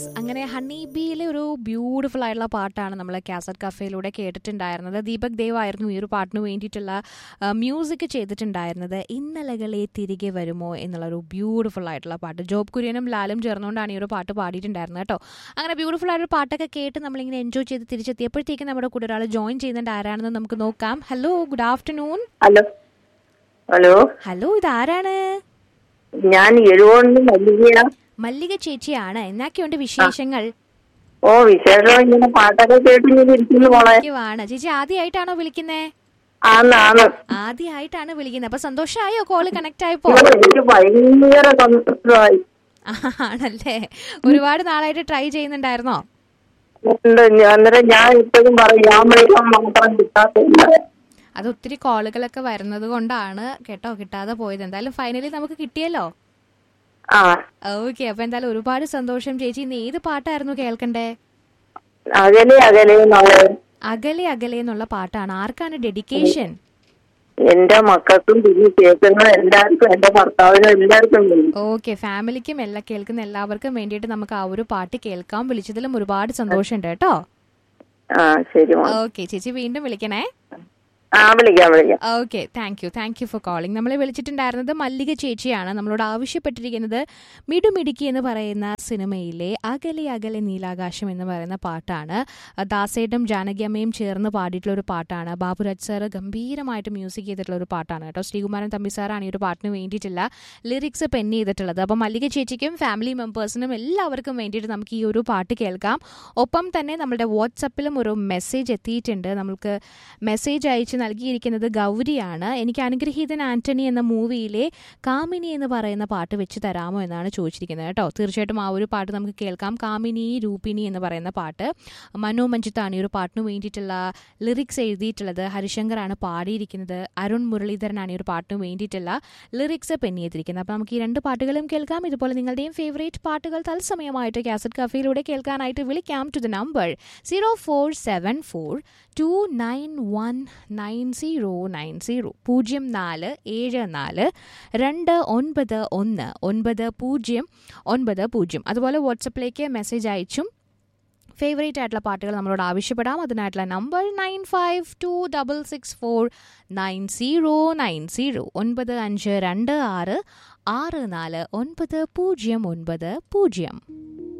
അങ്ങനെ ഹണി ബീയിലെ ഒരു ബ്യൂട്ടിഫുൾ ആയിട്ടുള്ള പാട്ടാണ് നമ്മൾ കാസറ്റ് കഫേയിലൂടെ കേട്ടിട്ടുണ്ടായിരുന്നത് ദീപക് ദേവ് ആയിരുന്നു ഈ ഒരു പാട്ടിന് വേണ്ടിയിട്ടുള്ള മ്യൂസിക് ചെയ്തിട്ടുണ്ടായിരുന്നത് ഇന്നലകളെ തിരികെ വരുമോ എന്നുള്ളൊരു ബ്യൂട്ടിഫുൾ ആയിട്ടുള്ള പാട്ട് ജോബ് കുര്യനും ലാലും ചേർന്നുകൊണ്ടാണ് ഈ ഒരു പാട്ട് പാടിയിട്ടുണ്ടായിരുന്നത് കേട്ടോ അങ്ങനെ ബ്യൂട്ടിഫുൾ ആയൊരു പാട്ടൊക്കെ കേട്ട് നമ്മളിങ്ങനെ എൻജോയ് ചെയ്ത് തിരിച്ചെത്തിയപ്പോഴത്തേക്കും നമ്മുടെ കൂടെ ഒരാൾ ജോയിൻ ചെയ്യുന്നുണ്ട് ആരാണെന്ന് നമുക്ക് നോക്കാം hello good afternoon hello hello hello ഇതാരാണ് ഞാൻ എഴുപത് മല്ലികയ മല്ലിക ചേച്ചിയാണ് എന്നൊക്കെയുണ്ട് വിശേഷങ്ങൾ ഓ വിശേഷം ഇങ്ങനെ പാട്ടൊക്കെ കേട്ട് ഇങ്ങനെ ഇരിക്കുന്നു മോളെ ആണ് ചേച്ചി ആദ്യമായിട്ടാണോ വിളിക്കുന്നേ ആന്ന് ആന്ന് ആദ്യമായിട്ടാണ് വിളിക്കുന്നത് അപ്പൊ സന്തോഷമായോ കോള് കണക്ട് ആയപ്പോ ഓ, എനിക്ക് ഭയങ്കര സന്തോഷമായി ആണല്ലേ ഒരുപാട് നാളായിട്ട് ട്രൈ ചെയ്യുന്നുണ്ടായിരുന്നോ ഉണ്ട് ഞാൻ- അന്നേരം ഞാൻ ഇപ്പോഴും പറയും ഞാൻ വിളിക്കാൻ മാത്രം കിട്ടാത്തില്ല അത് ഒത്തിരി കോളുകളൊക്കെ വരുന്നത് കൊണ്ടാണ് കേട്ടോ കിട്ടാതെ പോയത് എന്തായാലും ഫൈനലി നമുക്ക് കിട്ടിയല്ലോ ആ ഓക്കെ അപ്പൊ എന്തായാലും ഒരുപാട് സന്തോഷം ചേച്ചി ഇന്ന് ഏത് പാട്ടായിരുന്നു കേൾക്കണ്ടേ അകലെ അകലെ നാളെ അകലെ അകലെ എന്നുള്ള പാട്ടാണ് ആർക്കാണ് ഡെഡിക്കേഷൻ എന്റെ മക്കൾക്കും പിന്നെ കേൾക്കുന്ന എല്ലാവർക്കും എന്റെ ഭർത്താവിനും എല്ലാവർക്കും വേണ്ടി. ഓക്കെ ഫാമിലിക്കും എല്ലാം കേൾക്കുന്ന എല്ലാവർക്കും വേണ്ടിയിട്ട് നമുക്ക് ആ ഒരു പാട്ട് കേൾക്കാം വിളിച്ചതിലും ഒരുപാട് സന്തോഷമുണ്ട് കേട്ടോ ആ ശരി മോളെ ഓക്കെ ചേച്ചി വീണ്ടും വിളിക്കണേ ആ വിളിക്കാം വിളിക്കാം okay thank you thank you for calling നമ്മളെ വിളിച്ചിട്ടുണ്ടായിരുന്നത് മല്ലിക ചേച്ചിയാണ് നമ്മളോട് ആവശ്യപ്പെട്ടിരിക്കുന്നത് മിടുമിടുക്കി എന്ന് പറയുന്ന സിനിമയിലെ അകലെ അകലെ നീലാകാശം എന്ന് പറയുന്ന പാട്ടാണ് ദാസേട്ടും ജാനകിയമ്മയും ചേർന്ന് പാടിയിട്ടുള്ള ഒരു പാട്ടാണ് ബാബുരാജ് സാറ് ഗംഭീരമായിട്ട് മ്യൂസിക് ചെയ്തിട്ടുള്ള ഒരു പാട്ടാണ് കേട്ടോ ശ്രീകുമാരൻ തമ്പി സാറാണ് ഈ ഒരു പാട്ടിന് വേണ്ടിയിട്ടുള്ള ലിറിക്സ് പെൻ ചെയ്തിട്ടുള്ളത് അപ്പോൾ മല്ലിക ചേച്ചിക്കും ഫാമിലി മെമ്പേഴ്സിനും എല്ലാവർക്കും വേണ്ടിയിട്ട് നമുക്ക് ഈ ഒരു പാട്ട് കേൾക്കാം ഒപ്പം തന്നെ നമ്മുടെ വാട്സപ്പിലും ഒരു മെസ്സേജ് എത്തിയിട്ടുണ്ട് നമുക്ക് മെസ്സേജ് അയച്ച് നൽകിയിരിക്കുന്നത് ഗൗരിയാണ് എനിക്ക് അനുഗ്രഹീതൻ ആന്റണി എന്ന മൂവിയിലെ കാമിനി എന്ന് പറയുന്ന പാട്ട് വെച്ച് തരാമോ എന്നാണ് ചോദിച്ചിരിക്കുന്നത് കേട്ടോ തീർച്ചയായിട്ടും ആ ഒരു പാട്ട് നമുക്ക് കേൾക്കാം കാമിനി രൂപിണി എന്ന് പറയുന്ന പാട്ട് മനു മഞ്ജിത്താണ് ഈ ഒരു പാട്ടിന് വേണ്ടിയിട്ടുള്ള ലിറിക്സ് എഴുതിയിട്ടുള്ളത് ഹരിശങ്കറാണ് പാടിയിരിക്കുന്നത് അരുൺ മുരളീധരനാണ് ഈ ഒരു പാട്ടിന് വേണ്ടിയിട്ടുള്ള ലിറിക്സ് പെൻ ചെയ്തിരിക്കുന്നത് അപ്പോൾ നമുക്ക് ഈ രണ്ട് പാട്ടുകളും കേൾക്കാം ഇതുപോലെ നിങ്ങളുടെയും ഫേവറേറ്റ് പാട്ടുകൾ തത്സമയമായിട്ട് കാസറ്റ് കഫയിലൂടെ കേൾക്കാനായിട്ട് വിളിക്കാം to the number zero four seven four two nine one nine zero nine zero പൂജ്യം നാല് ഏഴ് നാല് രണ്ട് ഒൻപത് ഒന്ന് ഒൻപത് പൂജ്യം ഒൻപത് പൂജ്യം അതുപോലെ വാട്സപ്പിലേക്ക് മെസ്സേജ് അയച്ചും ഫേവറേറ്റ് ആയിട്ടുള്ള പാട്ടുകൾ നമ്മളോട് ആവശ്യപ്പെടാം അതിനായിട്ടുള്ള number nine five two double six four nine zero nine zero ഒൻപത് അഞ്ച് രണ്ട് ആറ് ആറ് നാല് ഒൻപത് പൂജ്യം ഒൻപത് പൂജ്യം